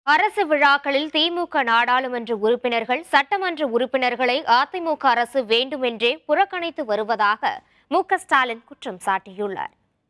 அரசு விழாக்களில் திமுக நாடாளுமன்ற உறுப்பினர்கள் சட்டமன்ற உறுப்பினர்களை அதிமுக அரசு வேண்டுமென்றே புறக்கணித்து வருவதாக மு க ஸ்டாலின் குற்றம் சாட்டியுள்ளார்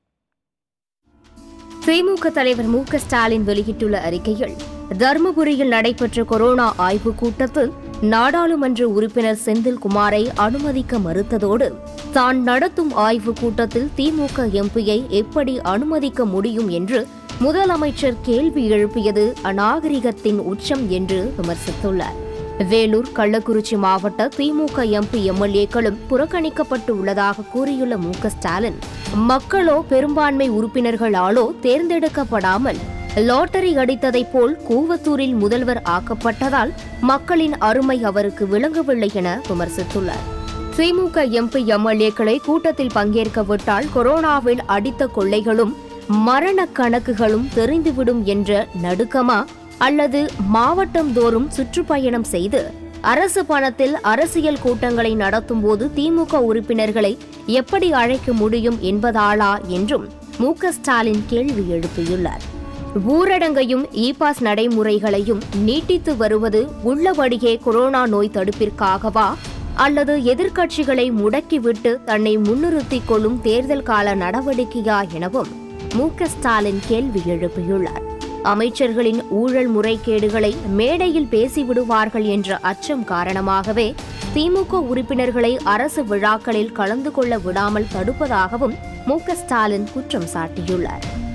திமுக தலைவர் மு க ஸ்டாலின் வெளியிட்டுள்ள அறிக்கையில் தருமபுரியில் நடைபெற்ற கொரோனா ஆய்வுக் கூட்டத்தில் நாடாளுமன்ற உறுப்பினர் செந்தில்குமாரை அனுமதிக்க மறுத்ததோடு தான் நடத்தும் ஆய்வுக் கூட்டத்தில் திமுக எம்பியை எப்படி அனுமதிக்க முடியும் என்று முதலமைச்சர் கேள்வி எழுப்பியது அநாகரிகத்தின் உச்சம் என்று விமர்சித்துள்ளார் வேலூர் கள்ளக்குறிச்சி மாவட்ட திமுக எம்பி எம்எல்ஏக்களும் புறக்கணிக்கப்பட்டு உள்ளதாக கூறியுள்ள மு க ஸ்டாலின் மக்களோ பெரும்பான்மை உறுப்பினர்களாலோ தேர்ந்தெடுக்கப்படாமல் லாட்டரி அடித்ததைப் போல் கூவத்தூரில் முதல்வர் ஆக்கப்பட்டதால் மக்களின் அருமை அவருக்கு விளங்கவில்லை என விமர்சித்துள்ளார் திமுக எம்பி எம்எல்ஏக்களை கூட்டத்தில் பங்கேற்க விட்டால் கொரோனாவில் அடித்த கொள்ளைகளும் மரண கணக்குகளும் தெரிந்துவிடும் என்ற நடுக்கமா அல்லது மாவட்டம் தோறும் சுற்றுப்பயணம் செய்து அரசு பணத்தில் அரசியல் கூட்டங்களை நடத்தும் போது திமுக உறுப்பினர்களை எப்படி அழைக்க முடியும் என்பதாலா என்றும் மு க ஸ்டாலின் கேள்வி எழுப்பியுள்ளார் ஊரடங்கையும் இ பாஸ் நடைமுறைகளையும் நீட்டித்து வருவது உள்ளபடியே கொரோனா நோய் தடுப்பிற்காகவா அல்லது எதிர்க்கட்சிகளை முடக்கிவிட்டு தன்னை முன்னிறுத்திக் கொள்ளும் தேர்தல் கால நடவடிக்கையா எனவும் மு க ஸ்டாலின் கேள்வி எழுப்பியுள்ளார் அமைச்சர்களின் ஊழல் முறைகேடுகளை மேடையில் பேசிவிடுவார்கள் என்ற அச்சம் காரணமாகவே திமுக உறுப்பினர்களை அரசு விழாக்களில் கலந்து கொள்ள விடாமல் தடுப்பதாகவும் மு க ஸ்டாலின் குற்றம் சாட்டியுள்ளார்